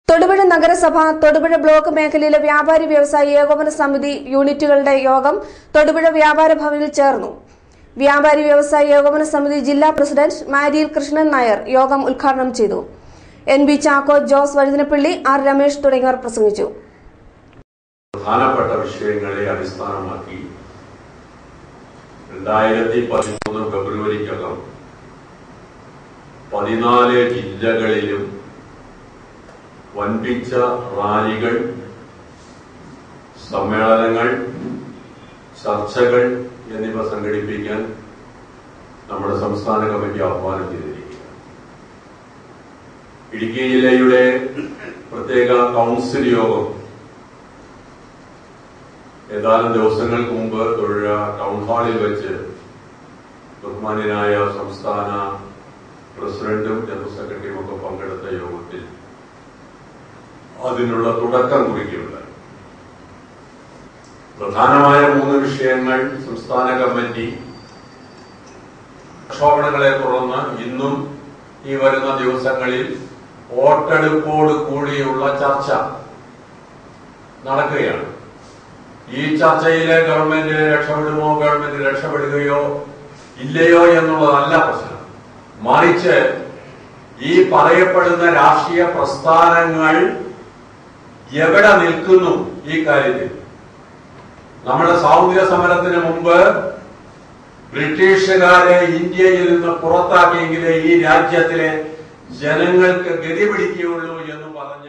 തൊടുപുഴ നഗരസഭ തൊടുപുഴ ബ്ലോക്ക് മേഖലയിലെ വ്യാപാരി വ്യവസായി ഏകോപന സമിതി യൂണിറ്റുകളുടെ യോഗം തൊടുപുഴ വ്യാപാര ഭവനിൽ ചേർന്നു വ്യാപാരി വ്യവസായി ഏകോപന സമിതി ജില്ലാ പ്രസിഡന്റ് മാരിയിൽ കൃഷ്ണൻ നായർ യോഗം ഉദ്ഘാടനം ചെയ്തു N B Chacko Jose Vazhuthinappally R Ramesh തുടങ്ങിയവർ പ്രസംഗിച്ചു പ്രധാനപ്പെട്ട വിഷയങ്ങളെ അടിസ്ഥാനമാക്കി രണ്ടായിരത്തി പതിമൂന്ന് ഫെബ്രുവരിക്കകം പതിനാല് ജില്ലകളിലും വൻപിച്ച റാലികൾ സമ്മേളനങ്ങൾ ചർച്ചകൾ എന്നിവ സംഘടിപ്പിക്കാൻ നമ്മുടെ സംസ്ഥാന കമ്മിറ്റി ആഹ്വാനം ചെയ്തിരിക്കുകയാണ് ഇടുക്കി ജില്ലയുടെ പ്രത്യേക കൗൺസിൽ യോഗം ഏതാനും ദിവസങ്ങൾക്ക് മുമ്പ് തൊഴില ടൗൺ ഹാളിൽ വെച്ച് ബഹുമാന്യനായ സംസ്ഥാന പ്രസിഡന്റും ജനറൽ സെക്രട്ടറിയും ഒക്കെ പങ്കെടുത്ത യോഗത്തിൽ അതിനുള്ള തുടക്കം കുറിക്കുകയുണ്ടായി പ്രധാനമായ മൂന്ന് വിഷയങ്ങൾ സംസ്ഥാന കമ്മിറ്റി പ്രക്ഷോഭങ്ങളെ തുടർന്ന് ഇന്നും ഈ വരുന്ന ദിവസങ്ങളിൽ വോട്ടെടുപ്പോട് കൂടിയുള്ള ചർച്ച നടക്കുകയാണ് ഈ ചർച്ചയിലെ ഗവൺമെന്റ് രക്ഷപ്പെടുമോ ഗവൺമെന്റ് രക്ഷപ്പെടുകയോ ഇല്ലയോ എന്നുള്ളതല്ല പ്രശ്നം മറിച്ച് ഈ പറയപ്പെടുന്ന രാഷ്ട്രീയ പ്രസ്ഥാനങ്ങൾ എവിടെ നിൽക്കുന്നു ഈ കാര്യത്തിൽ നമ്മുടെ സ്വാതന്ത്ര്യ സമരത്തിന് മുമ്പ് ബ്രിട്ടീഷുകാരെ ഇന്ത്യയിൽ നിന്ന് പുറത്താക്കിയെങ്കിലേ ഈ രാജ്യത്തിലെ ജനങ്ങൾക്ക് ഗതി പിടിക്കുകയുള്ളൂ എന്ന് പറഞ്ഞ